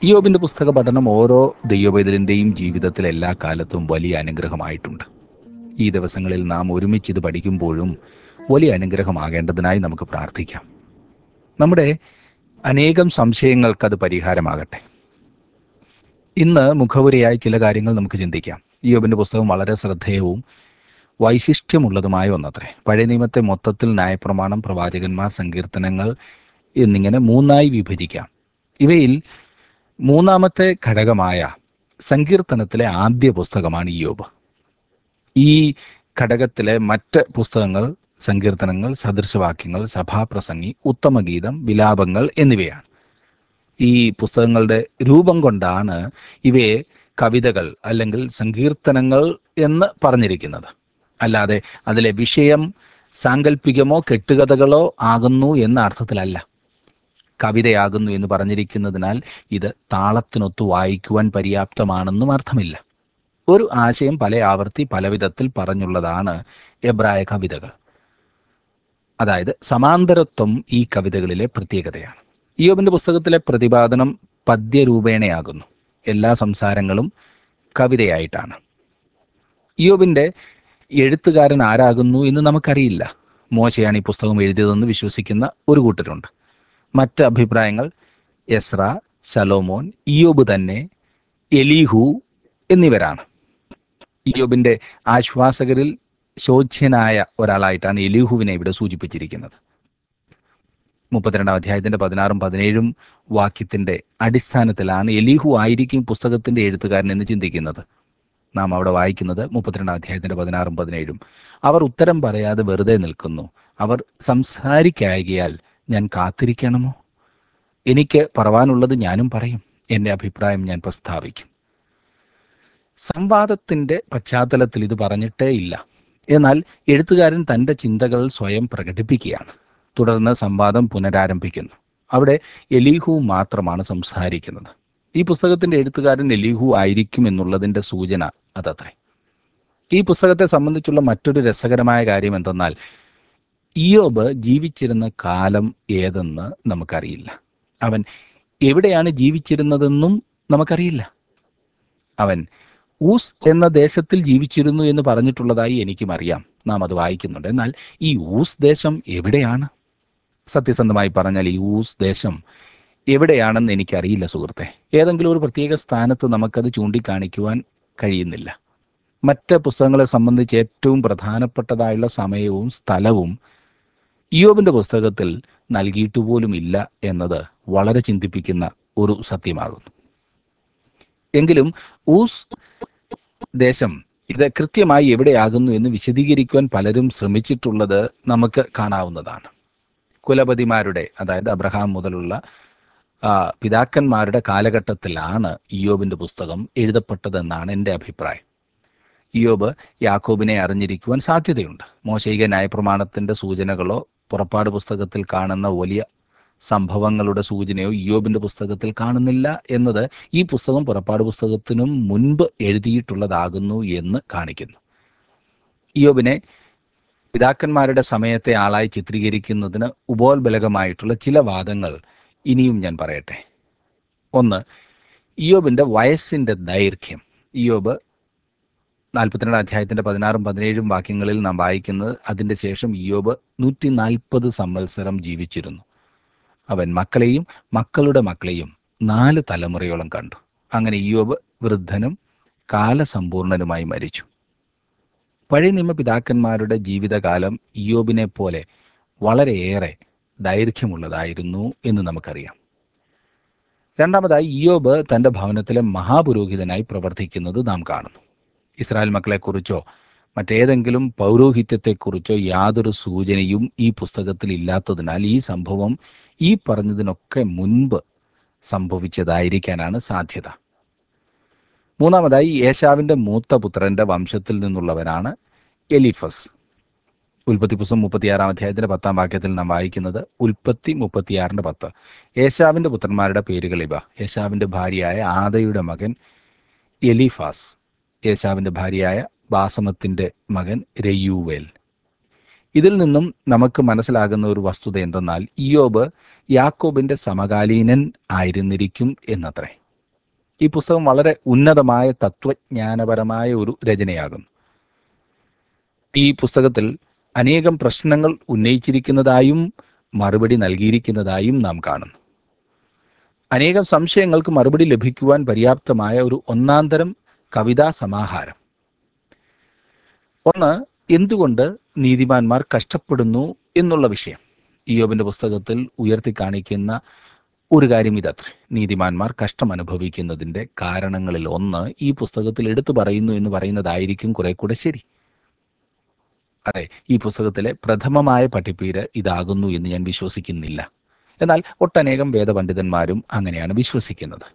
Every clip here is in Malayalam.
ഇയോബിന്റെ പുസ്തക പഠനം ഓരോ ദൈവവേദലിന്റെയും ജീവിതത്തിൽ എല്ലാ കാലത്തും വലിയ അനുഗ്രഹമായിട്ടുണ്ട് ഈ ദിവസങ്ങളിൽ നാം ഒരുമിച്ച് ഇത് പഠിക്കുമ്പോഴും വലിയ അനുഗ്രഹമാകേണ്ടതിനായി നമുക്ക് പ്രാർത്ഥിക്കാം നമ്മുടെ അനേകം സംശയങ്ങൾക്കത് പരിഹാരമാകട്ടെ ഇന്ന് മുഖവുരയായി ചില കാര്യങ്ങൾ നമുക്ക് ചിന്തിക്കാം ഇയോബിന്റെ പുസ്തകം വളരെ ശ്രദ്ധേയവും വൈശിഷ്ട്യമുള്ളതുമായ ഒന്നത്രേ പഴയ നിയമത്തെ മൊത്തത്തിൽ ന്യായപ്രമാണം പ്രവാചകന്മാർ സങ്കീർത്തനങ്ങൾ എന്നിങ്ങനെ മൂന്നായി വിഭജിക്കാം ഇവയിൽ മൂന്നാമത്തെ ഘടകമായ സങ്കീർത്തനത്തിലെ ആദ്യ പുസ്തകമാണ് ഇയോബ് ഈ ഘടകത്തിലെ മറ്റ് പുസ്തകങ്ങൾ സങ്കീർത്തനങ്ങൾ സദൃശവാക്യങ്ങൾ സഭാപ്രസംഗി ഉത്തമഗീതം വിലാപങ്ങൾ എന്നിവയാണ് ഈ പുസ്തകങ്ങളുടെ രൂപം കൊണ്ടാണ് ഇവയെ കവിതകൾ അല്ലെങ്കിൽ സങ്കീർത്തനങ്ങൾ എന്ന് പറഞ്ഞിരിക്കുന്നത് അല്ലാതെ അതിലെ വിഷയം സാങ്കല്പികമോ കെട്ടുകഥകളോ ആകുന്നു എന്ന അർത്ഥത്തിലല്ല കവിതയാകുന്നു എന്ന് പറഞ്ഞിരിക്കുന്നതിനാൽ ഇത് താളത്തിനൊത്തു വായിക്കുവാൻ പര്യാപ്തമാണെന്നും അർത്ഥമില്ല ഒരു ആശയം പല ആവർത്തി പല വിധത്തിൽ പറഞ്ഞുള്ളതാണ് എബ്രായ കവിതകൾ അതായത് സമാന്തരത്വം ഈ കവിതകളിലെ പ്രത്യേകതയാണ് ഇയോബിന്റെ പുസ്തകത്തിലെ പ്രതിപാദനം പദ്യരൂപേണയാകുന്നു എല്ലാ സംസാരങ്ങളും കവിതയായിട്ടാണ് ഇയോബിന്റെ എഴുത്തുകാരൻ ആരാകുന്നു എന്ന് നമുക്കറിയില്ല മോശയാണ് ഈ പുസ്തകം എഴുതിയതെന്ന് വിശ്വസിക്കുന്ന ഒരു കൂട്ടരുണ്ട് മറ്റ് അഭിപ്രായങ്ങൾ എസ്ര ശലോമോൻ ഇയോബ് തന്നെ എലീഹു എന്നിവരാണ് ഇയോബിന്റെ ആശ്വാസകരിൽ ശോച്യനായ ഒരാളായിട്ടാണ് എലീഹുവിനെ ഇവിടെ സൂചിപ്പിച്ചിരിക്കുന്നത് മുപ്പത്തിരണ്ടാം അധ്യായത്തിന്റെ പതിനാറും പതിനേഴും വാക്യത്തിന്റെ അടിസ്ഥാനത്തിലാണ് എലീഹു ആയിരിക്കും പുസ്തകത്തിന്റെ എഴുത്തുകാരൻ എന്ന് ചിന്തിക്കുന്നത് നാം അവിടെ വായിക്കുന്നത് മുപ്പത്തിരണ്ടാം അധ്യായത്തിന്റെ പതിനാറും പതിനേഴും അവർ ഉത്തരം പറയാതെ വെറുതെ നിൽക്കുന്നു അവർ സംസാരിക്കായകയാൽ ഞാൻ കാത്തിരിക്കണമോ എനിക്ക് പറവാനുള്ളത് ഞാനും പറയും എൻ്റെ അഭിപ്രായം ഞാൻ പ്രസ്താവിക്കും സംവാദത്തിന്റെ പശ്ചാത്തലത്തിൽ ഇത് പറഞ്ഞിട്ടേ ഇല്ല എന്നാൽ എഴുത്തുകാരൻ തൻ്റെ ചിന്തകൾ സ്വയം പ്രകടിപ്പിക്കുകയാണ് തുടർന്ന് സംവാദം പുനരാരംഭിക്കുന്നു അവിടെ എലീഹു മാത്രമാണ് സംസാരിക്കുന്നത് ഈ പുസ്തകത്തിന്റെ എഴുത്തുകാരൻ എലീഹു ആയിരിക്കും എന്നുള്ളതിന്റെ സൂചന അതത്രേ ഈ പുസ്തകത്തെ സംബന്ധിച്ചുള്ള മറ്റൊരു രസകരമായ കാര്യം എന്തെന്നാൽ ഇയോബ് ജീവിച്ചിരുന്ന കാലം ഏതെന്ന് നമുക്കറിയില്ല അവൻ എവിടെയാണ് ജീവിച്ചിരുന്നതെന്നും നമുക്കറിയില്ല അവൻ ഊസ് എന്ന ദേശത്തിൽ ജീവിച്ചിരുന്നു എന്ന് പറഞ്ഞിട്ടുള്ളതായി എനിക്കും അറിയാം നാം അത് വായിക്കുന്നുണ്ട് എന്നാൽ ഈ ഊസ് ദേശം എവിടെയാണ് സത്യസന്ധമായി പറഞ്ഞാൽ ഈ ഊസ് ദേശം എവിടെയാണെന്ന് എനിക്കറിയില്ല സുഹൃത്തെ ഏതെങ്കിലും ഒരു പ്രത്യേക സ്ഥാനത്ത് നമുക്കത് ചൂണ്ടിക്കാണിക്കുവാൻ കഴിയുന്നില്ല മറ്റ് പുസ്തകങ്ങളെ സംബന്ധിച്ച് ഏറ്റവും പ്രധാനപ്പെട്ടതായുള്ള സമയവും സ്ഥലവും ഇയോബിന്റെ പുസ്തകത്തിൽ നൽകിയിട്ട് പോലും ഇല്ല എന്നത് വളരെ ചിന്തിപ്പിക്കുന്ന ഒരു സത്യമാകുന്നു എങ്കിലും ഊസ് ദേശം ഇത് കൃത്യമായി എവിടെയാകുന്നു എന്ന് വിശദീകരിക്കുവാൻ പലരും ശ്രമിച്ചിട്ടുള്ളത് നമുക്ക് കാണാവുന്നതാണ് കുലപതിമാരുടെ അതായത് അബ്രഹാം മുതലുള്ള ആ, പിതാക്കന്മാരുടെ കാലഘട്ടത്തിലാണ് ഇയോബിന്റെ പുസ്തകം എഴുതപ്പെട്ടതെന്നാണ് എൻ്റെ അഭിപ്രായം ഇയോബ് യാക്കോബിനെ അറിഞ്ഞിരിക്കുവാൻ സാധ്യതയുണ്ട് മോശയിക ന്യായപ്രമാണത്തിന്റെ സൂചനകളോ പുറപ്പാട് പുസ്തകത്തിൽ കാണുന്ന വലിയ സംഭവങ്ങളുടെ സൂചനയോ ഇയോബിന്റെ പുസ്തകത്തിൽ കാണുന്നില്ല എന്നത് ഈ പുസ്തകം പുറപ്പാട് പുസ്തകത്തിനും മുൻപ് എഴുതിയിട്ടുള്ളതാകുന്നു എന്ന് കാണിക്കുന്നു ഇയോബിനെ പിതാക്കന്മാരുടെ സമയത്തെ ആളായി ചിത്രീകരിക്കുന്നതിന് ഉപോത്ബലകമായിട്ടുള്ള ചില വാദങ്ങൾ ഇനിയും ഞാൻ പറയട്ടെ ഒന്ന് ഇയോബിന്റെ വയസ്സിന്റെ ദൈർഘ്യം ഇയോബ് നാൽപ്പത്തിരണ്ട് അധ്യായത്തിന്റെ പതിനാറും പതിനേഴും വാക്യങ്ങളിൽ നാം വായിക്കുന്നത് അതിന്റെ ശേഷം ഇയോബ് നൂറ്റി നാൽപ്പത് സംവത്സരം ജീവിച്ചിരുന്നു അവൻ മക്കളെയും മക്കളുടെ മക്കളെയും നാല് തലമുറയോളം കണ്ടു അങ്ങനെ ഇയോബ് വൃദ്ധനും കാലസമ്പൂർണനുമായി മരിച്ചു പഴയ നിയമ പിതാക്കന്മാരുടെ ജീവിതകാലം ഇയോബിനെ പോലെ വളരെയേറെ ദൈർഘ്യമുള്ളതായിരുന്നു എന്ന് നമുക്കറിയാം രണ്ടാമതായി ഇയോബ് തന്റെ ഭവനത്തിലെ മഹാപുരോഹിതനായി പ്രവർത്തിക്കുന്നത് നാം കാണുന്നു ഇസ്രായേൽ മക്കളെക്കുറിച്ചോ മറ്റേതെങ്കിലും പൗരോഹിത്യത്തെക്കുറിച്ചോ യാതൊരു സൂചനയും ഈ പുസ്തകത്തിൽ ഇല്ലാത്തതിനാൽ ഈ സംഭവം ഈ പറഞ്ഞതിനൊക്കെ മുൻപ് സംഭവിച്ചതായിരിക്കാനാണ് സാധ്യത മൂന്നാമതായി യേശാവിന്റെ മൂത്ത പുത്രന്റെ വംശത്തിൽ നിന്നുള്ളവനാണ് എലിഫസ് ഉൽപ്പത്തി പുസ്തകം മുപ്പത്തിയാറാം അധ്യായത്തിന്റെ പത്താം വാക്യത്തിൽ നാം വായിക്കുന്നത് ഉൽപ്പത്തി മുപ്പത്തിയാറിന്റെ പത്ത് യേശാവിന്റെ പുത്രന്മാരുടെ പേരുകൾ ഇവ യേശാവിന്റെ ഭാര്യയായ ആദയുടെ മകൻ എലിഫാസ് യേശാവിന്റെ ഭാര്യയായ ബാസമത്തിന്റെ മകൻ രയൂവേൽ ഇതിൽ നിന്നും നമുക്ക് മനസ്സിലാകുന്ന ഒരു വസ്തുത എന്തെന്നാൽ ഇയോബ് യാക്കോബിന്റെ സമകാലീനൻ ആയിരുന്നിരിക്കും എന്നത്രേ ഈ പുസ്തകം വളരെ ഉന്നതമായ തത്വജ്ഞാനപരമായ ഒരു രചനയാകുന്നു ഈ പുസ്തകത്തിൽ അനേകം പ്രശ്നങ്ങൾ ഉന്നയിച്ചിരിക്കുന്നതായും മറുപടി നൽകിയിരിക്കുന്നതായും നാം കാണുന്നു അനേകം സംശയങ്ങൾക്ക് മറുപടി ലഭിക്കുവാൻ പര്യാപ്തമായ ഒരു ഒന്നാന്തരം കവിതാ സമാഹാരം ഒന്ന് എന്തുകൊണ്ട് നീതിമാന്മാർ കഷ്ടപ്പെടുന്നു എന്നുള്ള വിഷയം ഇയോബിന്റെ പുസ്തകത്തിൽ ഉയർത്തി കാണിക്കുന്ന ഒരു കാര്യം ഇതത്രേ നീതിമാന്മാർ കഷ്ടം അനുഭവിക്കുന്നതിന്റെ കാരണങ്ങളിൽ ഒന്ന് ഈ പുസ്തകത്തിൽ എടുത്തു പറയുന്നു എന്ന് പറയുന്നതായിരിക്കും കുറെ കൂടെ ശരി അതെ ഈ പുസ്തകത്തിലെ പ്രഥമമായ പഠിപ്പീര് ഇതാകുന്നു എന്ന് ഞാൻ വിശ്വസിക്കുന്നില്ല എന്നാൽ ഒട്ടനേകം വേദപണ്ഡിതന്മാരും അങ്ങനെയാണ് വിശ്വസിക്കുന്നത്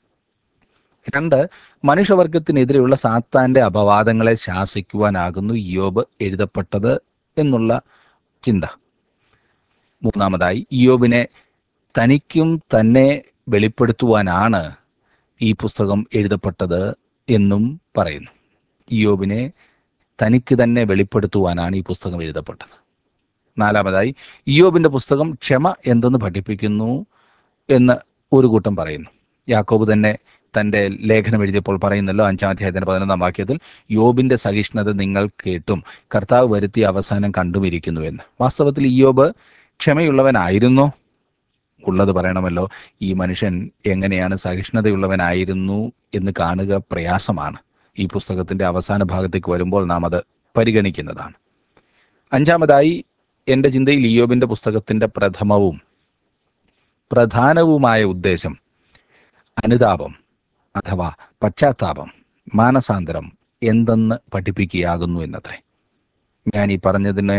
രണ്ട് മനുഷ്യവർഗത്തിനെതിരെയുള്ള സാത്താന്റെ അപവാദങ്ങളെ ശാസിക്കുവാനാകുന്നു യോബ് എഴുതപ്പെട്ടത് എന്നുള്ള ചിന്ത മൂന്നാമതായി യോബിനെ തനിക്കും തന്നെ വെളിപ്പെടുത്തുവാനാണ് ഈ പുസ്തകം എഴുതപ്പെട്ടത് എന്നും പറയുന്നു യോബിനെ തനിക്ക് തന്നെ വെളിപ്പെടുത്തുവാനാണ് ഈ പുസ്തകം എഴുതപ്പെട്ടത് നാലാമതായി ഇയോബിന്റെ പുസ്തകം ക്ഷമ എന്തെന്ന് പഠിപ്പിക്കുന്നു എന്ന് ഒരു കൂട്ടം പറയുന്നു യാക്കോബ് തന്നെ തന്റെ ലേഖനം എഴുതിയപ്പോൾ പറയുന്നല്ലോ അഞ്ചാം അധ്യായത്തിന്റെ പതിനൊന്നാം വാക്യത്തിൽ യോബിന്റെ സഹിഷ്ണുത നിങ്ങൾ കേട്ടും കർത്താവ് വരുത്തിയ അവസാനം കണ്ടുമിരിക്കുന്നു എന്ന് വാസ്തവത്തിൽ ഇയോബ് ക്ഷമയുള്ളവനായിരുന്നോ ഉള്ളത് പറയണമല്ലോ ഈ മനുഷ്യൻ എങ്ങനെയാണ് സഹിഷ്ണുതയുള്ളവനായിരുന്നു എന്ന് കാണുക പ്രയാസമാണ് ഈ പുസ്തകത്തിന്റെ അവസാന ഭാഗത്തേക്ക് വരുമ്പോൾ നാം അത് പരിഗണിക്കുന്നതാണ് അഞ്ചാമതായി എൻ്റെ ചിന്തയിൽ ഇയോബിന്റെ പുസ്തകത്തിന്റെ പ്രഥമവും പ്രധാനവുമായ ഉദ്ദേശം അനുതാപം അഥവാ പശ്ചാത്താപം മാനസാന്തരം എന്തെന്ന് പഠിപ്പിക്കുകയാകുന്നു എന്നത്രേ ഞാൻ ഈ പറഞ്ഞതിനെ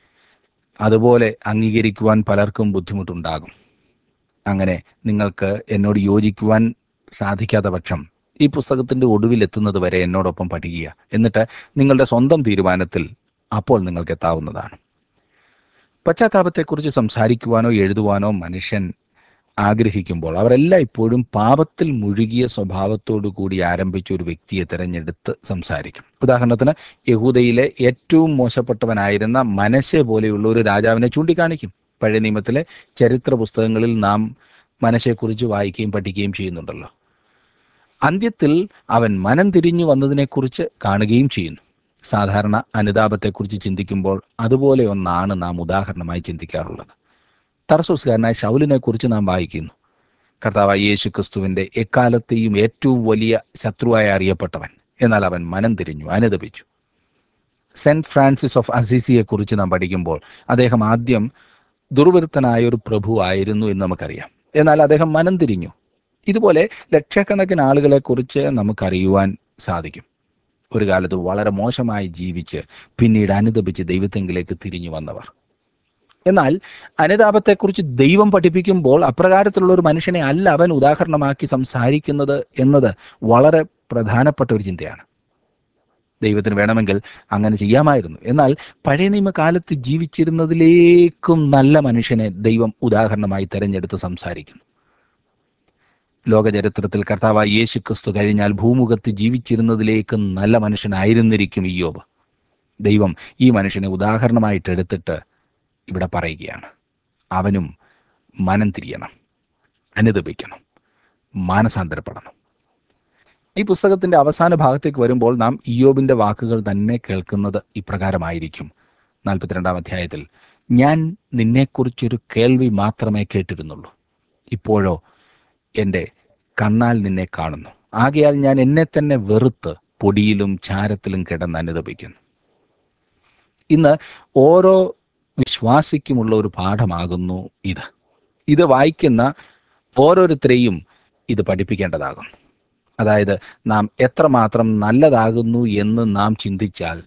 അതുപോലെ അംഗീകരിക്കുവാൻ പലർക്കും ബുദ്ധിമുട്ടുണ്ടാകും അങ്ങനെ നിങ്ങൾക്ക് എന്നോട് യോജിക്കുവാൻ സാധിക്കാത്ത പക്ഷം ഈ പുസ്തകത്തിന്റെ ഒടുവിൽ എത്തുന്നത് വരെ എന്നോടൊപ്പം പഠിക്കുക എന്നിട്ട് നിങ്ങളുടെ സ്വന്തം തീരുമാനത്തിൽ അപ്പോൾ നിങ്ങൾക്ക് എത്താവുന്നതാണ് പശ്ചാത്താപത്തെക്കുറിച്ച് സംസാരിക്കുവാനോ എഴുതുവാനോ മനുഷ്യൻ ആഗ്രഹിക്കുമ്പോൾ അവരെല്ലാം ഇപ്പോഴും പാപത്തിൽ മുഴുകിയ സ്വഭാവത്തോടു കൂടി ആരംഭിച്ച ഒരു വ്യക്തിയെ തിരഞ്ഞെടുത്ത് സംസാരിക്കും ഉദാഹരണത്തിന് യഹൂദയിലെ ഏറ്റവും മോശപ്പെട്ടവനായിരുന്ന മനശെ പോലെയുള്ള ഒരു രാജാവിനെ ചൂണ്ടിക്കാണിക്കും പഴയ നിയമത്തിലെ ചരിത്ര പുസ്തകങ്ങളിൽ നാം മനശയെക്കുറിച്ച് വായിക്കുകയും പഠിക്കുകയും ചെയ്യുന്നുണ്ടല്ലോ അന്ത്യത്തിൽ അവൻ മനം തിരിഞ്ഞു വന്നതിനെക്കുറിച്ച് കാണുകയും ചെയ്യുന്നു സാധാരണ അനുതാപത്തെക്കുറിച്ച് ചിന്തിക്കുമ്പോൾ അതുപോലെ ഒന്നാണ് നാം ഉദാഹരണമായി ചിന്തിക്കാറുള്ളത് തർസോസ്കാരനായ ശൗലിനെ കുറിച്ച് നാം വായിക്കുന്നു കർത്താവായ യേശു ക്രിസ്തുവിന്റെ എക്കാലത്തെയും ഏറ്റവും വലിയ ശത്രുവായി അറിയപ്പെട്ടവൻ എന്നാൽ അവൻ മനം തിരിഞ്ഞു അനുദപിച്ചു സെന്റ് ഫ്രാൻസിസ് ഓഫ് അസീസിയെ കുറിച്ച് നാം പഠിക്കുമ്പോൾ അദ്ദേഹം ആദ്യം ദുർവൃത്തനായ ഒരു പ്രഭു ആയിരുന്നു എന്ന് നമുക്കറിയാം എന്നാൽ അദ്ദേഹം മനം തിരിഞ്ഞു ഇതുപോലെ ലക്ഷക്കണക്കിന് ആളുകളെ കുറിച്ച് നമുക്കറിയുവാൻ സാധിക്കും ഒരു കാലത്ത് വളരെ മോശമായി ജീവിച്ച് പിന്നീട് അനുദപിച്ച് ദൈവത്തെങ്കിലേക്ക് തിരിഞ്ഞു വന്നവർ എന്നാൽ അനുതാപത്തെക്കുറിച്ച് ദൈവം പഠിപ്പിക്കുമ്പോൾ അപ്രകാരത്തിലുള്ള ഒരു മനുഷ്യനെ അല്ല അവൻ ഉദാഹരണമാക്കി സംസാരിക്കുന്നത് എന്നത് വളരെ പ്രധാനപ്പെട്ട ഒരു ചിന്തയാണ് ദൈവത്തിന് വേണമെങ്കിൽ അങ്ങനെ ചെയ്യാമായിരുന്നു എന്നാൽ പഴയ നിയമകാലത്ത് ജീവിച്ചിരുന്നതിലേക്കും നല്ല മനുഷ്യനെ ദൈവം ഉദാഹരണമായി തെരഞ്ഞെടുത്ത് സംസാരിക്കുന്നു ലോകചരിത്രത്തിൽ കർത്താവായ യേശു ക്രിസ്തു കഴിഞ്ഞാൽ ഭൂമുഖത്ത് ജീവിച്ചിരുന്നതിലേക്ക് നല്ല മനുഷ്യനായിരുന്നിരിക്കും ഇയോബ് ദൈവം ഈ മനുഷ്യനെ ഉദാഹരണമായിട്ട് എടുത്തിട്ട് ഇവിടെ പറയുകയാണ് അവനും മനം തിരിയണം അനുദപിക്കണം മാനസാന്തരപ്പെടണം ഈ പുസ്തകത്തിന്റെ അവസാന ഭാഗത്തേക്ക് വരുമ്പോൾ നാം ഇയോബിന്റെ വാക്കുകൾ തന്നെ കേൾക്കുന്നത് ഇപ്രകാരമായിരിക്കും നാൽപ്പത്തിരണ്ടാം അധ്യായത്തിൽ ഞാൻ നിന്നെക്കുറിച്ചൊരു കേൾവി മാത്രമേ കേട്ടിരുന്നുള്ളൂ ഇപ്പോഴോ എൻ്റെ കണ്ണാൽ നിന്നെ കാണുന്നു ആകയാൽ ഞാൻ എന്നെ തന്നെ വെറുത്ത് പൊടിയിലും ചാരത്തിലും കിടന്ന് അനുദപിക്കുന്നു ഇന്ന് ഓരോ വിശ്വാസിക്കുമുള്ള ഒരു പാഠമാകുന്നു ഇത് ഇത് വായിക്കുന്ന ഓരോരുത്തരെയും ഇത് പഠിപ്പിക്കേണ്ടതാകും അതായത് നാം എത്രമാത്രം നല്ലതാകുന്നു എന്ന് നാം ചിന്തിച്ചാൽ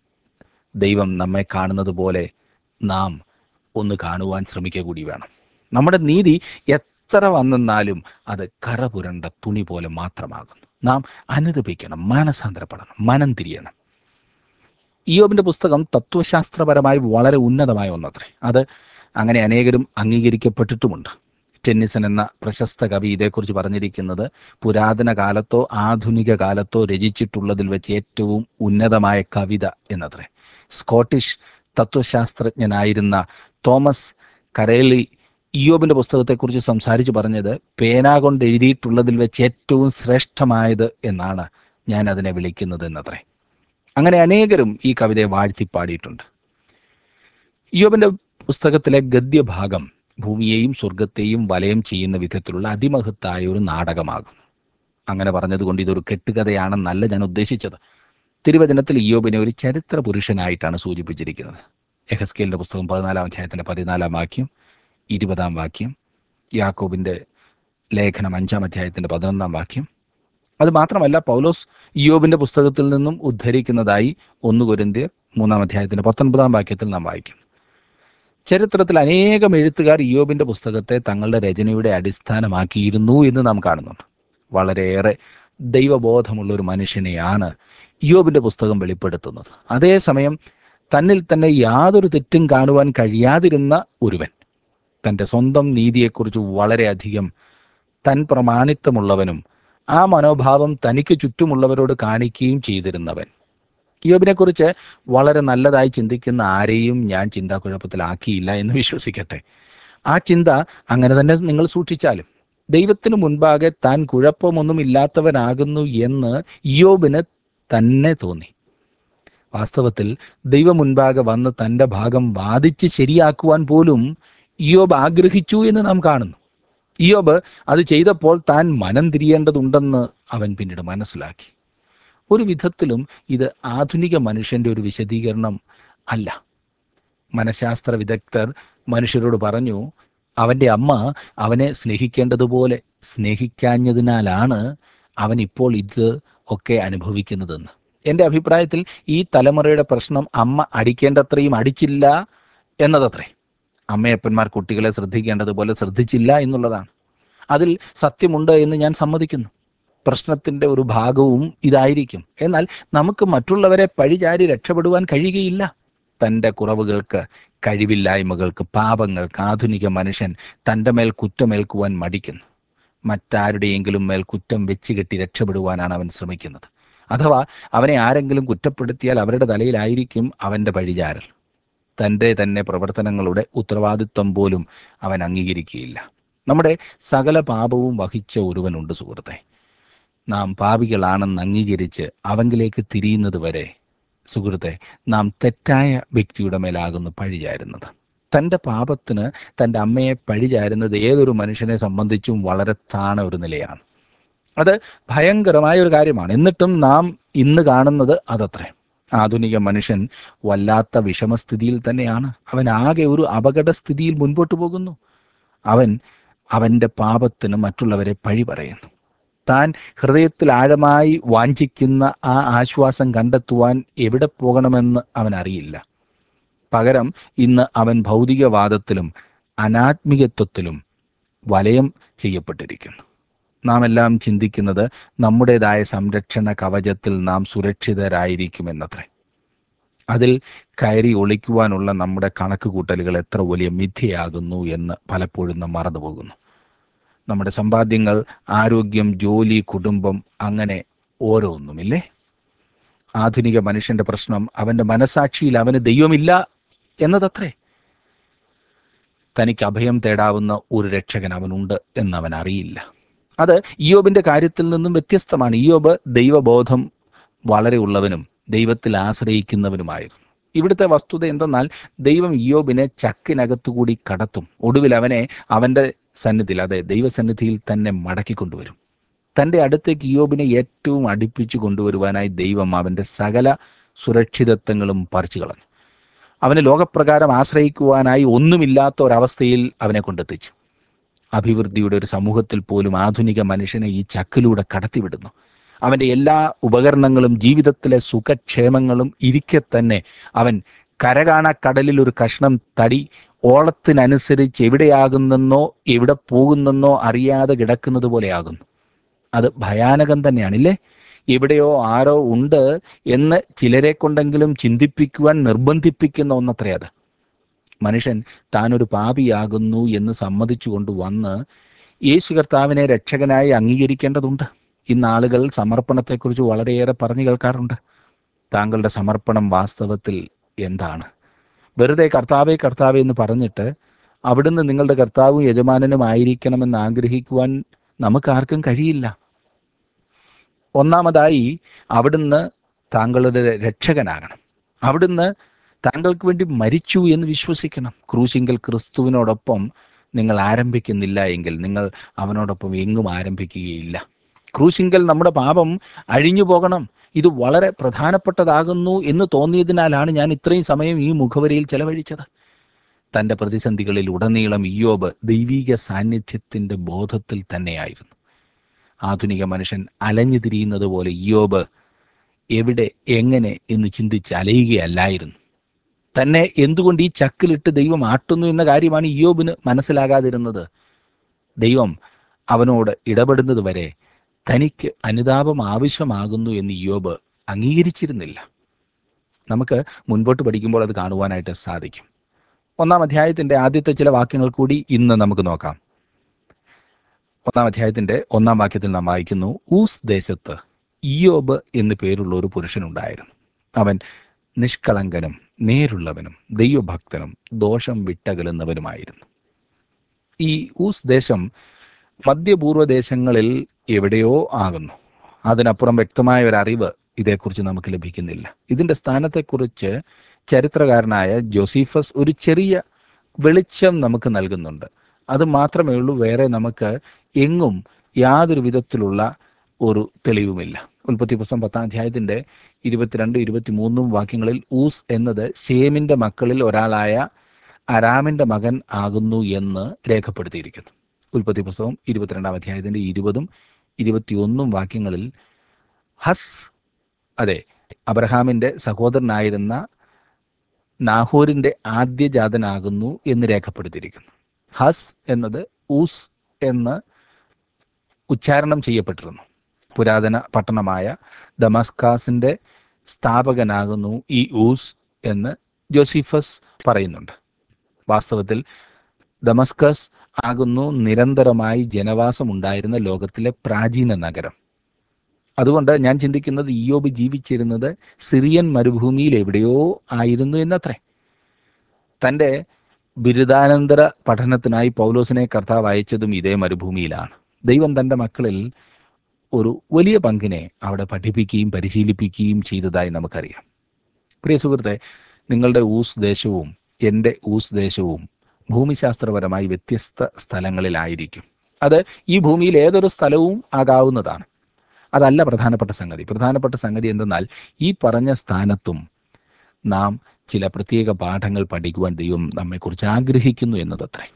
ദൈവം നമ്മെ കാണുന്നത് പോലെ നാം ഒന്ന് കാണുവാൻ ശ്രമിക്കുക കൂടി വേണം നമ്മുടെ നീതി എത്ര വന്നെന്നാലും അത് കറ പുരണ്ട തുണി പോലെ മാത്രമാകുന്നു നാം അനുദപിക്കണം മാനസാന്തരപ്പെടണം മനം തിരിയണം ഇയോബിന്റെ പുസ്തകം തത്വശാസ്ത്രപരമായി വളരെ ഉന്നതമായ ഒന്നത്രേ അത് അങ്ങനെ അനേകരും അംഗീകരിക്കപ്പെട്ടിട്ടുമുണ്ട് ടെന്നിസൺ എന്ന പ്രശസ്ത കവി ഇതേക്കുറിച്ച് പറഞ്ഞിരിക്കുന്നത് പുരാതന കാലത്തോ ആധുനിക കാലത്തോ രചിച്ചിട്ടുള്ളതിൽ വെച്ച് ഏറ്റവും ഉന്നതമായ കവിത എന്നത്രേ സ്കോട്ടിഷ് തത്വശാസ്ത്രജ്ഞനായിരുന്ന തോമസ് കരേലി ഇയോബിന്റെ പുസ്തകത്തെക്കുറിച്ച് സംസാരിച്ച് പറഞ്ഞത് പേന കൊണ്ട് എഴുതിയിട്ടുള്ളതിൽ വെച്ച് ഏറ്റവും ശ്രേഷ്ഠമായത് എന്നാണ് ഞാൻ അതിനെ വിളിക്കുന്നത് എന്നത്രേ അങ്ങനെ അനേകരും ഈ കവിതയെ വാഴ്ത്തിപ്പാടിയിട്ടുണ്ട് ഇയോബിന്റെ പുസ്തകത്തിലെ ഗദ്യഭാഗം ഭൂമിയെയും സ്വർഗത്തെയും വലയം ചെയ്യുന്ന വിധത്തിലുള്ള അതിമഹത്തായ ഒരു നാടകമാകും അങ്ങനെ പറഞ്ഞതുകൊണ്ട് ഇതൊരു കെട്ടുകഥയാണെന്നല്ല ഞാൻ ഉദ്ദേശിച്ചത് തിരുവചനത്തിൽ ഇയോബിനെ ഒരു ചരിത്ര പുരുഷനായിട്ടാണ് സൂചിപ്പിച്ചിരിക്കുന്നത് എഹസ്കേലിന്റെ പുസ്തകം പതിനാലാം അധ്യായത്തിന്റെ പതിനാലാം വാക്യം ഇരുപതാം വാക്യം യാക്കോബിന്റെ ലേഖനം അഞ്ചാം അധ്യായത്തിന്റെ പതിനൊന്നാം വാക്യം അത് മാത്രമല്ല പൗലോസ് ഇയോബിന്റെ പുസ്തകത്തിൽ നിന്നും ഉദ്ധരിക്കുന്നതായി ഒന്ന് കൊരിന്ത്യർ മൂന്നാം അധ്യായത്തിന്റെ പത്തൊൻപതാം വാക്യത്തിൽ നാം വായിക്കും ചരിത്രത്തിൽ അനേകം എഴുത്തുകാർ ഇയോബിന്റെ പുസ്തകത്തെ തങ്ങളുടെ രചനയുടെ അടിസ്ഥാനമാക്കിയിരുന്നു എന്ന് നാം കാണുന്നുണ്ട് വളരെയേറെ ദൈവബോധമുള്ള ഒരു മനുഷ്യനെയാണ് ഇയോബിന്റെ പുസ്തകം വെളിപ്പെടുത്തുന്നത് അതേസമയം തന്നിൽ തന്നെ യാതൊരു തെറ്റും കാണുവാൻ കഴിയാതിരുന്ന ഒരുവൻ തൻ്റെ സ്വന്തം നീതിയെക്കുറിച്ച് വളരെയധികം തൻ പ്രമാണിത്വമുള്ളവനും ആ മനോഭാവം തനിക്ക് ചുറ്റുമുള്ളവരോട് കാണിക്കുകയും ചെയ്തിരുന്നവൻ യോബിനെക്കുറിച്ച് വളരെ നല്ലതായി ചിന്തിക്കുന്ന ആരെയും ഞാൻ ചിന്താക്കുഴപ്പത്തിലാക്കിയില്ല എന്ന് വിശ്വസിക്കട്ടെ ആ ചിന്ത അങ്ങനെ തന്നെ നിങ്ങൾ സൂക്ഷിച്ചാലും ദൈവത്തിനു മുൻപാകെ താൻ കുഴപ്പമൊന്നുമില്ലാത്തവനാകുന്നു എന്ന് യോബിന് തന്നെ തോന്നി വാസ്തവത്തിൽ ദൈവം മുൻപാകെ വന്ന് തൻ്റെ ഭാഗം വാദിച്ച് ശരിയാക്കുവാൻ പോലും ഇയോബ് ആഗ്രഹിച്ചു എന്ന് നാം കാണുന്നു ഇയോബ് അത് ചെയ്തപ്പോൾ താൻ മനം തിരിയേണ്ടതുണ്ടെന്ന് അവൻ പിന്നീട് മനസ്സിലാക്കി ഒരു വിധത്തിലും ഇത് ആധുനിക മനുഷ്യന്റെ ഒരു വിശദീകരണം അല്ല മനഃശാസ്ത്ര വിദഗ്ധർ മനുഷ്യരോട് പറഞ്ഞു അവൻ്റെ അമ്മ അവനെ സ്നേഹിക്കേണ്ടതുപോലെ സ്നേഹിക്കാഞ്ഞതിനാലാണ് അവൻ ഇപ്പോൾ ഇത് ഒക്കെ അനുഭവിക്കുന്നതെന്ന് എൻ്റെ അഭിപ്രായത്തിൽ ഈ തലമുറയുടെ പ്രശ്നം അമ്മ അടിക്കേണ്ടത്രയും അടിച്ചില്ല എന്നതത്രേ അമ്മയപ്പന്മാർ കുട്ടികളെ ശ്രദ്ധിക്കേണ്ടതുപോലെ ശ്രദ്ധിച്ചില്ല എന്നുള്ളതാണ് അതിൽ സത്യമുണ്ട് എന്ന് ഞാൻ സമ്മതിക്കുന്നു പ്രശ്നത്തിൻ്റെ ഒരു ഭാഗവും ഇതായിരിക്കും എന്നാൽ നമുക്ക് മറ്റുള്ളവരെ പഴിചാരി രക്ഷപ്പെടുവാൻ കഴിയുകയില്ല തൻ്റെ കുറവുകൾക്ക് കഴിവില്ലായ്മകൾക്ക് പാപങ്ങൾക്ക് ആധുനിക മനുഷ്യൻ തൻ്റെ മേൽ കുറ്റമേൽക്കുവാൻ മടിക്കുന്നു മറ്റാരുടെയെങ്കിലും മേൽ കുറ്റം വെച്ച് കെട്ടി രക്ഷപ്പെടുവാനാണ് അവൻ ശ്രമിക്കുന്നത് അഥവാ അവനെ ആരെങ്കിലും കുറ്റപ്പെടുത്തിയാൽ അവരുടെ തലയിലായിരിക്കും അവൻ്റെ പഴിചാരൽ തൻ്റെ തന്നെ പ്രവർത്തനങ്ങളുടെ ഉത്തരവാദിത്വം പോലും അവൻ അംഗീകരിക്കുകയില്ല നമ്മുടെ സകല പാപവും വഹിച്ച ഒരുവനുണ്ട് സുഹൃത്തെ നാം പാപികളാണെന്ന് അംഗീകരിച്ച് അവങ്കിലേക്ക് തിരിയുന്നത് വരെ സുഹൃത്തെ നാം തെറ്റായ വ്യക്തിയുടെ മേലാകുന്നു പഴിചാരുന്നത് തൻ്റെ പാപത്തിന് തൻ്റെ അമ്മയെ പഴിചാരുന്നത് ഏതൊരു മനുഷ്യനെ സംബന്ധിച്ചും വളരെ താണ ഒരു നിലയാണ് അത് ഭയങ്കരമായ ഒരു കാര്യമാണ് എന്നിട്ടും നാം ഇന്ന് കാണുന്നത് അതത്രേ ആധുനിക മനുഷ്യൻ വല്ലാത്ത വിഷമസ്ഥിതിയിൽ തന്നെയാണ് അവൻ ആകെ ഒരു അപകടസ്ഥിതിയിൽ മുൻപോട്ട് പോകുന്നു അവൻ അവൻ്റെ പാപത്തിന് മറ്റുള്ളവരെ പഴി പറയുന്നു താൻ ഹൃദയത്തിൽ ആഴമായി വാഞ്ചിക്കുന്ന ആ ആശ്വാസം കണ്ടെത്തുവാൻ എവിടെ പോകണമെന്ന് അവൻ അറിയില്ല പകരം ഇന്ന് അവൻ ഭൗതികവാദത്തിലും അനാത്മികത്വത്തിലും വലയം ചെയ്യപ്പെട്ടിരിക്കുന്നു നാം എല്ലാം ചിന്തിക്കുന്നത് നമ്മുടേതായ സംരക്ഷണ കവചത്തിൽ നാം സുരക്ഷിതരായിരിക്കുമെന്നത്രേ അതിൽ കയറി ഒളിക്കുവാനുള്ള നമ്മുടെ കണക്ക് കൂട്ടലുകൾ എത്ര വലിയ മിഥ്യയാകുന്നു എന്ന് പലപ്പോഴും നാം മറന്നുപോകുന്നു നമ്മുടെ സമ്പാദ്യങ്ങൾ ആരോഗ്യം ജോലി കുടുംബം അങ്ങനെ ഓരോന്നുമില്ലേ ആധുനിക മനുഷ്യന്റെ പ്രശ്നം അവന്റെ മനസാക്ഷിയിൽ അവന് ദൈവമില്ല എന്നതത്രേ തനിക്ക് അഭയം തേടാവുന്ന ഒരു രക്ഷകൻ അവനുണ്ട് എന്ന് അവൻ അറിയില്ല അത് ഇയോബിന്റെ കാര്യത്തിൽ നിന്നും വ്യത്യസ്തമാണ് ഇയോബ് ദൈവബോധം വളരെ ഉള്ളവനും ദൈവത്തിൽ ആശ്രയിക്കുന്നവനുമായിരുന്നു ഇവിടുത്തെ വസ്തുത എന്തെന്നാൽ ദൈവം ഇയോബിനെ ചക്കിനകത്തുകൂടി കടത്തും ഒടുവിൽ അവനെ അവന്റെ സന്നിധിയിൽ അതെ ദൈവസന്നിധിയിൽ തന്നെ മടക്കി കൊണ്ടുവരും തൻ്റെ അടുത്തേക്ക് ഇയോബിനെ ഏറ്റവും അടുപ്പിച്ചു കൊണ്ടുവരുവാനായി ദൈവം അവൻ്റെ സകല സുരക്ഷിതത്വങ്ങളും പറിച്ചു കളഞ്ഞു അവന് ലോകപ്രകാരം ആശ്രയിക്കുവാനായി ഒന്നുമില്ലാത്ത ഒരവസ്ഥയിൽ അവനെ കൊണ്ടെത്തിച്ചു അഭിവൃദ്ധിയുടെ ഒരു സമൂഹത്തിൽ പോലും ആധുനിക മനുഷ്യനെ ഈ ചക്കിലൂടെ കടത്തിവിടുന്നു അവൻ്റെ എല്ലാ ഉപകരണങ്ങളും ജീവിതത്തിലെ സുഖക്ഷേമങ്ങളും ഇരിക്കെ തന്നെ അവൻ കരകാണ കടലിൽ ഒരു കഷ്ണം തടി ഓളത്തിനനുസരിച്ച് എവിടെയാകുന്നെന്നോ എവിടെ പോകുന്നെന്നോ അറിയാതെ കിടക്കുന്നത് പോലെയാകുന്നു അത് ഭയാനകം തന്നെയാണില്ലേ എവിടെയോ ആരോ ഉണ്ട് എന്ന് ചിലരെ കൊണ്ടെങ്കിലും ചിന്തിപ്പിക്കുവാൻ നിർബന്ധിപ്പിക്കുന്ന ഒന്നത്രേ അത് മനുഷ്യൻ താനൊരു പാപിയാകുന്നു എന്ന് സമ്മതിച്ചുകൊണ്ട് വന്ന് യേശു കർത്താവിനെ രക്ഷകനായി അംഗീകരിക്കേണ്ടതുണ്ട് ഇന്ന് ആളുകൾ സമർപ്പണത്തെക്കുറിച്ച് വളരെയേറെ പറഞ്ഞു കേൾക്കാറുണ്ട് താങ്കളുടെ സമർപ്പണം വാസ്തവത്തിൽ എന്താണ് വെറുതെ കർത്താവേ കർത്താവേ എന്ന് പറഞ്ഞിട്ട് അവിടുന്ന് നിങ്ങളുടെ കർത്താവും യജമാനനും ആയിരിക്കണമെന്ന് ആഗ്രഹിക്കുവാൻ നമുക്കാർക്കും കഴിയില്ല ഒന്നാമതായി അവിടുന്ന് താങ്കളുടെ രക്ഷകനാകണം അവിടുന്ന് താങ്കൾക്ക് വേണ്ടി മരിച്ചു എന്ന് വിശ്വസിക്കണം ക്രൂശിങ്കൽ ക്രിസ്തുവിനോടൊപ്പം നിങ്ങൾ ആരംഭിക്കുന്നില്ല എങ്കിൽ നിങ്ങൾ അവനോടൊപ്പം എങ്ങും ആരംഭിക്കുകയില്ല ക്രൂശിങ്കൽ നമ്മുടെ പാപം അഴിഞ്ഞു പോകണം ഇത് വളരെ പ്രധാനപ്പെട്ടതാകുന്നു എന്ന് തോന്നിയതിനാലാണ് ഞാൻ ഇത്രയും സമയം ഈ മുഖവരിയിൽ ചെലവഴിച്ചത് തൻ്റെ പ്രതിസന്ധികളിൽ ഉടനീളം ഇയോബ് ദൈവീക സാന്നിധ്യത്തിൻ്റെ ബോധത്തിൽ തന്നെയായിരുന്നു ആധുനിക മനുഷ്യൻ അലഞ്ഞു തിരിയുന്നത് പോലെ ഇയോബ് എവിടെ എങ്ങനെ എന്ന് ചിന്തിച്ച് അലയുകയല്ലായിരുന്നു തന്നെ എന്തുകൊണ്ട് ഈ ചക്കിലിട്ട് ദൈവം ആട്ടുന്നു എന്ന കാര്യമാണ് ഇയോബിന് മനസ്സിലാകാതിരുന്നത് ദൈവം അവനോട് ഇടപെടുന്നത് വരെ തനിക്ക് അനുതാപം ആവശ്യമാകുന്നു എന്ന് ഇയോബ് അംഗീകരിച്ചിരുന്നില്ല നമുക്ക് മുൻപോട്ട് പഠിക്കുമ്പോൾ അത് കാണുവാനായിട്ട് സാധിക്കും ഒന്നാം അധ്യായത്തിന്റെ ആദ്യത്തെ ചില വാക്യങ്ങൾ കൂടി ഇന്ന് നമുക്ക് നോക്കാം ഒന്നാം അധ്യായത്തിന്റെ ഒന്നാം വാക്യത്തിൽ നാം വായിക്കുന്നു ഊസ് ദേശത്ത് ഇയോബ് എന്നു പേരുള്ള ഒരു പുരുഷനുണ്ടായിരുന്നു അവൻ നിഷ്കളങ്കനും നേരുള്ളവനും ദൈവഭക്തനും ദോഷം വിട്ടകലുന്നവനുമായിരുന്നു ഈ ഊസ് ദേശം മധ്യപൂർവ്വ ദേശങ്ങളിൽ എവിടെയോ ആകുന്നു അതിനപ്പുറം വ്യക്തമായ ഒരു അറിവ് ഇതേക്കുറിച്ച് നമുക്ക് ലഭിക്കുന്നില്ല ഇതിന്റെ സ്ഥാനത്തെക്കുറിച്ച് ചരിത്രകാരനായ ജോസീഫസ് ഒരു ചെറിയ വെളിച്ചം നമുക്ക് നൽകുന്നുണ്ട് അത് മാത്രമേ ഉള്ളൂ വേറെ നമുക്ക് എങ്ങും യാതൊരു വിധത്തിലുള്ള ഒരു തെളിവുമില്ല ഉൽപ്പത്തി പുസ്തകം പത്താം അധ്യായത്തിന്റെ ഇരുപത്തിരണ്ട് ഇരുപത്തിമൂന്നും വാക്യങ്ങളിൽ ഊസ് എന്നത് ഷേമിന്റെ മക്കളിൽ ഒരാളായ അരാമിന്റെ മകൻ ആകുന്നു എന്ന് രേഖപ്പെടുത്തിയിരിക്കുന്നു ഉൽപ്പത്തി പുസ്തകം ഇരുപത്തിരണ്ടാം അധ്യായത്തിന്റെ ഇരുപതും ഇരുപത്തിയൊന്നും വാക്യങ്ങളിൽ ഹസ് അതെ അബ്രഹാമിന്റെ സഹോദരനായിരുന്ന നാഹോരിന്റെ ആദ്യജാതനാകുന്നു എന്ന് രേഖപ്പെടുത്തിയിരിക്കുന്നു ഹസ് എന്നത് ഊസ് എന്ന് ഉച്ചാരണം ചെയ്യപ്പെട്ടിരുന്നു പുരാതന പട്ടണമായ ദമസ്കാസിന്റെ സ്ഥാപകനാകുന്നു ഈ ഊസ് എന്ന് ജോസിഫസ് പറയുന്നുണ്ട് വാസ്തവത്തിൽ ദമസ്കസ് ആകുന്നു നിരന്തരമായി ജനവാസം ഉണ്ടായിരുന്ന ലോകത്തിലെ പ്രാചീന നഗരം അതുകൊണ്ട് ഞാൻ ചിന്തിക്കുന്നത് ഇയോബ് ജീവിച്ചിരുന്നത് സിറിയൻ മരുഭൂമിയിൽ എവിടെയോ ആയിരുന്നു എന്നത്രേ തൻ്റെ ബിരുദാനന്തര പഠനത്തിനായി പൗലോസിനെ കർത്താവ് അയച്ചതും ഇതേ മരുഭൂമിയിലാണ് ദൈവം തൻ്റെ മക്കളിൽ ഒരു വലിയ പങ്കിനെ അവിടെ പഠിപ്പിക്കുകയും പരിശീലിപ്പിക്കുകയും ചെയ്തതായി നമുക്കറിയാം പ്രിയ സുഹൃത്തെ നിങ്ങളുടെ ഊസ് ദേശവും എൻ്റെ ഊസ് ദേശവും ഭൂമിശാസ്ത്രപരമായി വ്യത്യസ്ത സ്ഥലങ്ങളിലായിരിക്കും അത് ഈ ഭൂമിയിൽ ഏതൊരു സ്ഥലവും ആകാവുന്നതാണ് അതല്ല പ്രധാനപ്പെട്ട സംഗതി പ്രധാനപ്പെട്ട സംഗതി എന്തെന്നാൽ ഈ പറഞ്ഞ സ്ഥാനത്തും നാം ചില പ്രത്യേക പാഠങ്ങൾ പഠിക്കുവാൻ ദൈവം നമ്മെക്കുറിച്ച് ആഗ്രഹിക്കുന്നു എന്നതത്രേ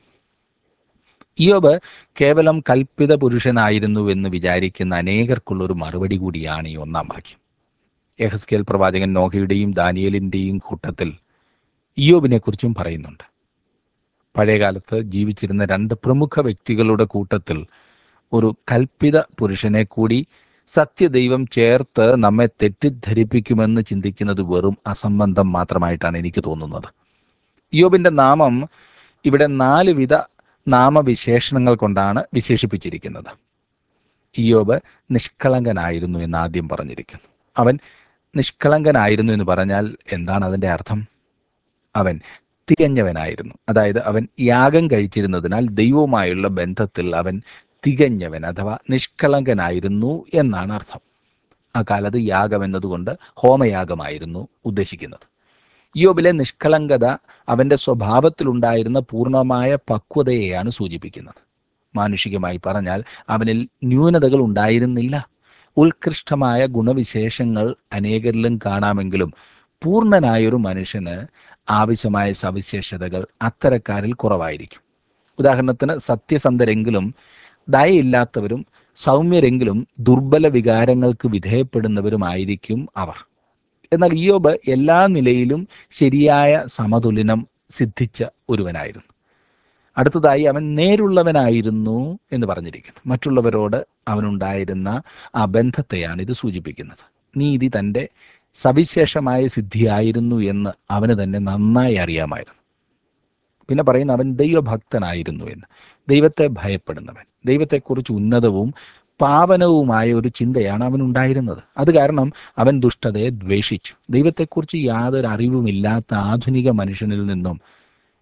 ഇയോബ് കേവലം കൽപ്പിത പുരുഷനായിരുന്നു എന്ന് വിചാരിക്കുന്ന അനേകർക്കുള്ളൊരു മറുപടി കൂടിയാണ് ഈ ഒന്നാം വാക്യം യഹസ്കേൽ പ്രവാചകൻ നോഹയുടെയും ദാനിയലിൻ്റെയും കൂട്ടത്തിൽ ഇയോബിനെ കുറിച്ചും പറയുന്നുണ്ട് പഴയകാലത്ത് ജീവിച്ചിരുന്ന രണ്ട് പ്രമുഖ വ്യക്തികളുടെ കൂട്ടത്തിൽ ഒരു കൽപ്പിത പുരുഷനെ കൂടി സത്യദൈവം ചേർത്ത് നമ്മെ തെറ്റിദ്ധരിപ്പിക്കുമെന്ന് ചിന്തിക്കുന്നത് വെറും അസംബന്ധം മാത്രമായിട്ടാണ് എനിക്ക് തോന്നുന്നത് യോബിന്റെ നാമം ഇവിടെ നാല് വിധ നാമവിശേഷണങ്ങൾ കൊണ്ടാണ് വിശേഷിപ്പിച്ചിരിക്കുന്നത് ഇയോബ് നിഷ്കളങ്കനായിരുന്നു എന്ന് ആദ്യം പറഞ്ഞിരിക്കുന്നു അവൻ നിഷ്കളങ്കനായിരുന്നു എന്ന് പറഞ്ഞാൽ എന്താണ് അതിൻ്റെ അർത്ഥം അവൻ തികഞ്ഞവനായിരുന്നു അതായത് അവൻ യാഗം കഴിച്ചിരുന്നതിനാൽ ദൈവവുമായുള്ള ബന്ധത്തിൽ അവൻ തികഞ്ഞവൻ അഥവാ നിഷ്കളങ്കനായിരുന്നു എന്നാണ് അർത്ഥം അക്കാലത്ത് യാഗം എന്നതുകൊണ്ട് ഹോമയാഗമായിരുന്നു ഉദ്ദേശിക്കുന്നത് യോബിലെ നിഷ്കളങ്കത അവന്റെ സ്വഭാവത്തിലുണ്ടായിരുന്ന പൂർണ്ണമായ പക്വതയെയാണ് സൂചിപ്പിക്കുന്നത് മാനുഷികമായി പറഞ്ഞാൽ അവനിൽ ന്യൂനതകൾ ഉണ്ടായിരുന്നില്ല ഉത്കൃഷ്ടമായ ഗുണവിശേഷങ്ങൾ അനേകരിലും കാണാമെങ്കിലും പൂർണ്ണനായൊരു മനുഷ്യന് ആവശ്യമായ സവിശേഷതകൾ അത്തരക്കാരിൽ കുറവായിരിക്കും ഉദാഹരണത്തിന് സത്യസന്ധരെങ്കിലും ദയയില്ലാത്തവരും സൗമ്യരെങ്കിലും ദുർബല വികാരങ്ങൾക്ക് വിധേയപ്പെടുന്നവരുമായിരിക്കും അവർ എന്നാൽ ഇയോബ് എല്ലാ നിലയിലും ശരിയായ സമതുലനം സിദ്ധിച്ച ഒരുവനായിരുന്നു അടുത്തതായി അവൻ നേരുള്ളവനായിരുന്നു എന്ന് പറഞ്ഞിരിക്കുന്നു മറ്റുള്ളവരോട് അവനുണ്ടായിരുന്ന ആ ബന്ധത്തെയാണ് ഇത് സൂചിപ്പിക്കുന്നത് നീതി തൻ്റെ സവിശേഷമായ സിദ്ധിയായിരുന്നു എന്ന് അവന് തന്നെ നന്നായി അറിയാമായിരുന്നു പിന്നെ പറയുന്ന അവൻ ദൈവഭക്തനായിരുന്നു എന്ന് ദൈവത്തെ ഭയപ്പെടുന്നവൻ ദൈവത്തെക്കുറിച്ച് ഉന്നതവും പാവനവുമായ ഒരു ചിന്തയാണ് അവനുണ്ടായിരുന്നത് അത് കാരണം അവൻ ദുഷ്ടതയെ ദ്വേഷിച്ചു ദൈവത്തെക്കുറിച്ച് യാതൊരു അറിവുമില്ലാത്ത ആധുനിക മനുഷ്യനിൽ നിന്നും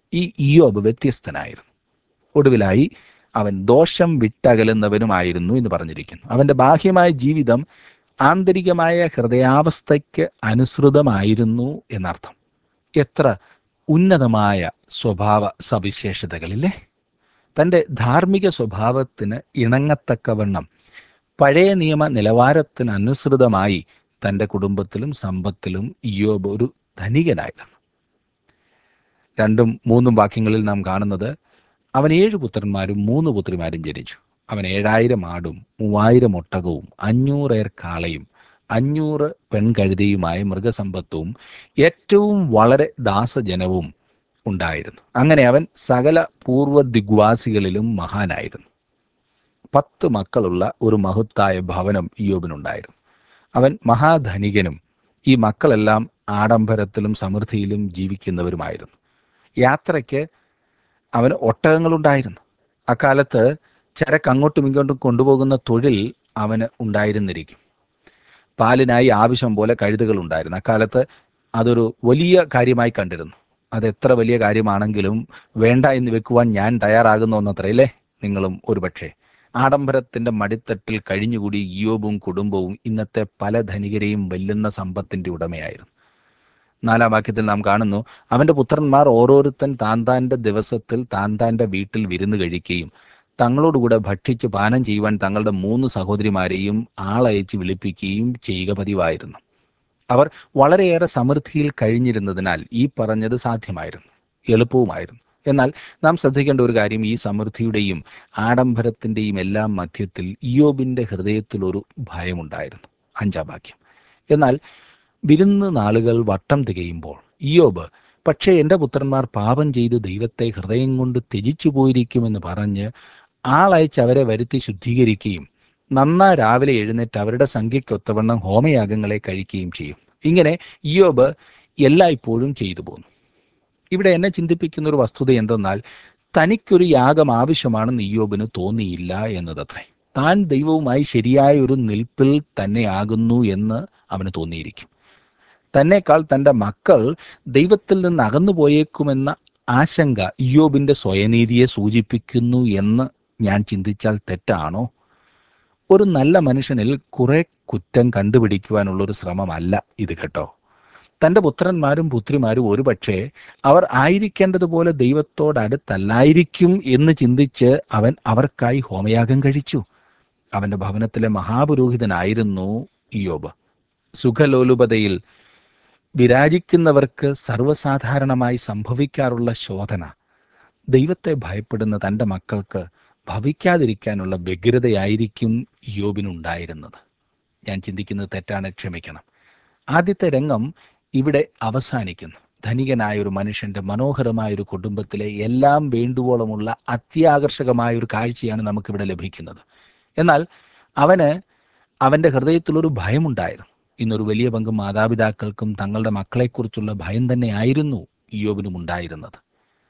ഈ ഇയോബ് വ്യത്യസ്തനായിരുന്നു ഒടുവിലായി അവൻ ദോഷം വിട്ടകലുന്നവനുമായിരുന്നു എന്ന് പറഞ്ഞിരിക്കുന്നു അവന്റെ ബാഹ്യമായ ജീവിതം ആന്തരികമായ ഹൃദയാവസ്ഥയ്ക്ക് അനുസൃതമായിരുന്നു എന്നർത്ഥം എത്ര ഉന്നതമായ സ്വഭാവ സവിശേഷതകളില്ലേ തൻ്റെ ധാർമ്മിക സ്വഭാവത്തിന് ഇണങ്ങത്തക്കവണ്ണം പഴയ നിയമ നിലവാരത്തിന് അനുസൃതമായി തൻ്റെ കുടുംബത്തിലും സമ്പത്തിലും ഇയോബ് ഒരു ധനികനായിരുന്നു രണ്ടും മൂന്നും വാക്യങ്ങളിൽ നാം കാണുന്നത് അവൻ ഏഴ് പുത്രന്മാരും മൂന്ന് പുത്രിമാരും ജനിച്ചു അവൻ ഏഴായിരം ആടും മൂവായിരം ഒട്ടകവും അഞ്ഞൂറേർ കാളയും അഞ്ഞൂറ് പെൺകഴുതയുമായ മൃഗസമ്പത്തും ഏറ്റവും വളരെ ദാസജനവും ഉണ്ടായിരുന്നു അങ്ങനെ അവൻ സകല പൂർവ്വ ദിഗ്വാസികളിലും മഹാനായിരുന്നു പത്ത് മക്കളുള്ള ഒരു മഹത്തായ ഭവനം ഇയോബിനുണ്ടായിരുന്നു അവൻ മഹാധനികനും ഈ മക്കളെല്ലാം ആഡംബരത്തിലും സമൃദ്ധിയിലും ജീവിക്കുന്നവരുമായിരുന്നു യാത്രയ്ക്ക് അവന് ഒട്ടകങ്ങളുണ്ടായിരുന്നു അക്കാലത്ത് ചരക്ക് അങ്ങോട്ടും ഇങ്ങോട്ടും കൊണ്ടുപോകുന്ന തൊഴിൽ അവന് ഉണ്ടായിരുന്നിരിക്കും പാലിനായി ആവശ്യം പോലെ കഴുതുകൾ ഉണ്ടായിരുന്നു അക്കാലത്ത് അതൊരു വലിയ കാര്യമായി കണ്ടിരുന്നു അത് എത്ര വലിയ കാര്യമാണെങ്കിലും വേണ്ട എന്ന് വെക്കുവാൻ ഞാൻ തയ്യാറാകുന്ന ഒന്നത്രയല്ലേ നിങ്ങളും ഒരുപക്ഷെ ആഡംബരത്തിന്റെ മടിത്തട്ടിൽ കഴിഞ്ഞുകൂടി ഇയോബും കുടുംബവും ഇന്നത്തെ പല ധനികരെയും വെല്ലുന്ന സമ്പത്തിന്റെ ഉടമയായിരുന്നു നാലാം വാക്യത്തിൽ നാം കാണുന്നു അവന്റെ പുത്രന്മാർ ഓരോരുത്തൻ താൻ താന്റെ ദിവസത്തിൽ താൻ താന്റെ വീട്ടിൽ വിരുന്ന് കഴിക്കുകയും തങ്ങളോടുകൂടെ ഭക്ഷിച്ച് പാനം ചെയ്യുവാൻ തങ്ങളുടെ മൂന്ന് സഹോദരിമാരെയും ആളയച്ച് വിളിപ്പിക്കുകയും ചെയ്യുക പതിവായിരുന്നു അവർ വളരെയേറെ സമൃദ്ധിയിൽ കഴിഞ്ഞിരുന്നതിനാൽ ഈ പറഞ്ഞത് സാധ്യമായിരുന്നു എളുപ്പവുമായിരുന്നു എന്നാൽ നാം ശ്രദ്ധിക്കേണ്ട ഒരു കാര്യം ഈ സമൃദ്ധിയുടെയും ആഡംബരത്തിന്റെയും എല്ലാം മധ്യത്തിൽ ഇയോബിന്റെ ഹൃദയത്തിൽ ഒരു ഭയമുണ്ടായിരുന്നു അഞ്ചാം വാക്യം എന്നാൽ വിരുന്ന് നാളുകൾ വട്ടം തികയുമ്പോൾ ഇയോബ് പക്ഷേ എൻ്റെ പുത്രന്മാർ പാപം ചെയ്ത് ദൈവത്തെ ഹൃദയം കൊണ്ട് ത്യജിച്ചു പോയിരിക്കുമെന്ന് പറഞ്ഞ് ആളയച്ച് അവരെ വരുത്തി ശുദ്ധീകരിക്കുകയും നന്നാ രാവിലെ എഴുന്നേറ്റ് അവരുടെ സംഖ്യയ്ക്കൊത്തവണ്ണം ഹോമയാഗങ്ങളെ കഴിക്കുകയും ചെയ്യും ഇങ്ങനെ ഇയോബ് എല്ലായ്പ്പോഴും ചെയ്തു പോന്നു ഇവിടെ എന്നെ ചിന്തിപ്പിക്കുന്ന ഒരു വസ്തുത എന്തെന്നാൽ തനിക്കൊരു യാഗം ആവശ്യമാണെന്ന് ഇയോബിന് തോന്നിയില്ല എന്നതത്രേ താൻ ദൈവവുമായി ശരിയായ ഒരു നിൽപ്പിൽ തന്നെയാകുന്നു എന്ന് അവന് തോന്നിയിരിക്കും തന്നെക്കാൾ തൻ്റെ മക്കൾ ദൈവത്തിൽ നിന്ന് അകന്നു പോയേക്കുമെന്ന ആശങ്ക ഇയോബിന്റെ സ്വയനീതിയെ സൂചിപ്പിക്കുന്നു എന്ന് ഞാൻ ചിന്തിച്ചാൽ തെറ്റാണോ ഒരു നല്ല മനുഷ്യനിൽ കുറെ കുറ്റം കണ്ടുപിടിക്കുവാനുള്ള ഒരു ശ്രമമല്ല ഇത് കേട്ടോ തൻ്റെ പുത്രന്മാരും പുത്രിമാരും ഒരുപക്ഷെ അവർ ആയിരിക്കേണ്ടതുപോലെ ദൈവത്തോടടുത്തല്ലായിരിക്കും എന്ന് ചിന്തിച്ച് അവൻ അവർക്കായി ഹോമയാഗം കഴിച്ചു അവന്റെ ഭവനത്തിലെ മഹാപുരോഹിതനായിരുന്നു ഇയോബ് സുഖലോലുപതയിൽ വിരാജിക്കുന്നവർക്ക് സർവ്വസാധാരണമായി സംഭവിക്കാറുള്ള ശോധന ദൈവത്തെ ഭയപ്പെടുന്ന തൻ്റെ മക്കൾക്ക് ഭവിക്കാതിരിക്കാനുള്ള വ്യഗ്രതയായിരിക്കും യോബിനുണ്ടായിരുന്നത് ഞാൻ ചിന്തിക്കുന്നത് തെറ്റാണ് ക്ഷമിക്കണം ആദ്യത്തെ രംഗം ഇവിടെ അവസാനിക്കുന്നു ധനികനായ ഒരു മനുഷ്യന്റെ മനോഹരമായ ഒരു കുടുംബത്തിലെ എല്ലാം വേണ്ടുവോളമുള്ള അത്യാകർഷകമായ ഒരു കാഴ്ചയാണ് നമുക്കിവിടെ ലഭിക്കുന്നത് എന്നാൽ അവന് അവന്റെ ഹൃദയത്തിലൊരു ഭയമുണ്ടായിരുന്നു ഇന്നൊരു വലിയ പങ്ക് മാതാപിതാക്കൾക്കും തങ്ങളുടെ മക്കളെക്കുറിച്ചുള്ള ഭയം തന്നെയായിരുന്നു ഇയോബിനും ഉണ്ടായിരുന്നത്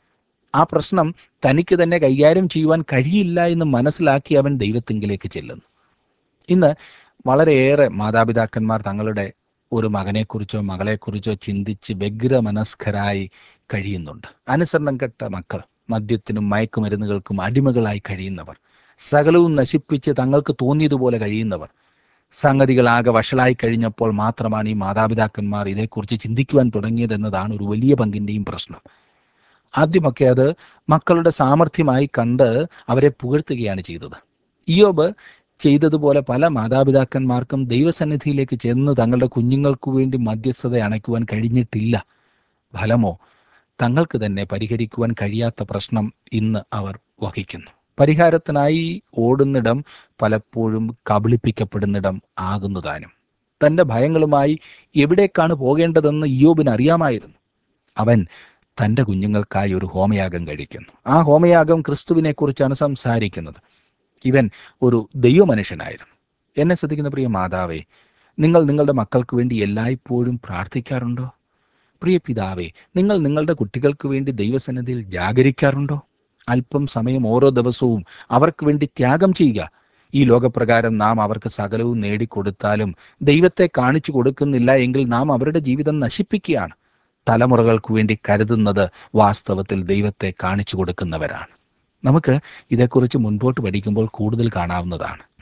ആ പ്രശ്നം തനിക്ക് തന്നെ കൈകാര്യം ചെയ്യുവാൻ കഴിയില്ല എന്ന് മനസ്സിലാക്കി അവൻ ദൈവത്തിങ്കിലേക്ക് ചെല്ലുന്നു ഇന്ന് വളരെയേറെ മാതാപിതാക്കന്മാർ തങ്ങളുടെ ഒരു മകനെക്കുറിച്ചോ മകളെക്കുറിച്ചോ ചിന്തിച്ച് വ്യഗ്രമനസ്കരായി കഴിയുന്നുണ്ട് അനുസരണം കെട്ട മക്കൾ മദ്യത്തിനും മയക്കുമരുന്നുകൾക്കും അടിമകളായി കഴിയുന്നവർ സകലവും നശിപ്പിച്ച് തങ്ങൾക്ക് തോന്നിയതുപോലെ കഴിയുന്നവർ സംഗതികളാകെ വഷളായി കഴിഞ്ഞപ്പോൾ മാത്രമാണ് ഈ മാതാപിതാക്കന്മാർ ഇതേക്കുറിച്ച് ചിന്തിക്കുവാൻ തുടങ്ങിയത് എന്നതാണ് ഒരു വലിയ പങ്കിന്റെയും പ്രശ്നം ആദ്യമൊക്കെ അത് മക്കളുടെ സാമർഥ്യമായി കണ്ട് അവരെ പുകഴ്ത്തുകയാണ് ചെയ്തത് ഇയോബ് ചെയ്തതുപോലെ പല മാതാപിതാക്കന്മാർക്കും ദൈവസന്നിധിയിലേക്ക് ചെന്ന് തങ്ങളുടെ കുഞ്ഞുങ്ങൾക്കു വേണ്ടി മധ്യസ്ഥത അണയ്ക്കുവാൻ കഴിഞ്ഞിട്ടില്ല ഫലമോ തങ്ങൾക്ക് തന്നെ പരിഹരിക്കുവാൻ കഴിയാത്ത പ്രശ്നം ഇന്ന് അവർ വഹിക്കുന്നു പരിഹാരത്തിനായി ഓടുന്നിടം പലപ്പോഴും കബളിപ്പിക്കപ്പെടുന്നിടം ആകുന്നു താനും തന്റെ ഭയങ്ങളുമായി എവിടേക്കാണ് പോകേണ്ടതെന്ന് ഇയോബിന് അറിയാമായിരുന്നു അവൻ തൻ്റെ കുഞ്ഞുങ്ങൾക്കായി ഒരു ഹോമയാഗം കഴിക്കുന്നു ആ ഹോമയാഗം ക്രിസ്തുവിനെ കുറിച്ചാണ് സംസാരിക്കുന്നത് ഇവൻ ഒരു ദൈവമനുഷ്യനായിരുന്നു എന്നെ ശ്രദ്ധിക്കുന്ന പ്രിയ മാതാവേ നിങ്ങൾ നിങ്ങളുടെ മക്കൾക്ക് വേണ്ടി എല്ലായ്പ്പോഴും പ്രാർത്ഥിക്കാറുണ്ടോ പ്രിയ പിതാവേ നിങ്ങൾ നിങ്ങളുടെ കുട്ടികൾക്ക് വേണ്ടി ദൈവസന്നിധിയിൽ ജാഗരിക്കാറുണ്ടോ അല്പം സമയം ഓരോ ദിവസവും അവർക്ക് വേണ്ടി ത്യാഗം ചെയ്യുക ഈ ലോകപ്രകാരം നാം അവർക്ക് സകലവും നേടിക്കൊടുത്താലും ദൈവത്തെ കാണിച്ചു കൊടുക്കുന്നില്ല എങ്കിൽ നാം അവരുടെ ജീവിതം നശിപ്പിക്കുകയാണ് തലമുറകൾക്ക് വേണ്ടി കരുതുന്നത് വാസ്തവത്തിൽ ദൈവത്തെ കാണിച്ചു കൊടുക്കുന്നവരാണ് നമുക്ക് ഇതേക്കുറിച്ച് മുൻപോട്ട് പഠിക്കുമ്പോൾ കൂടുതൽ കാണാവുന്നതാണ്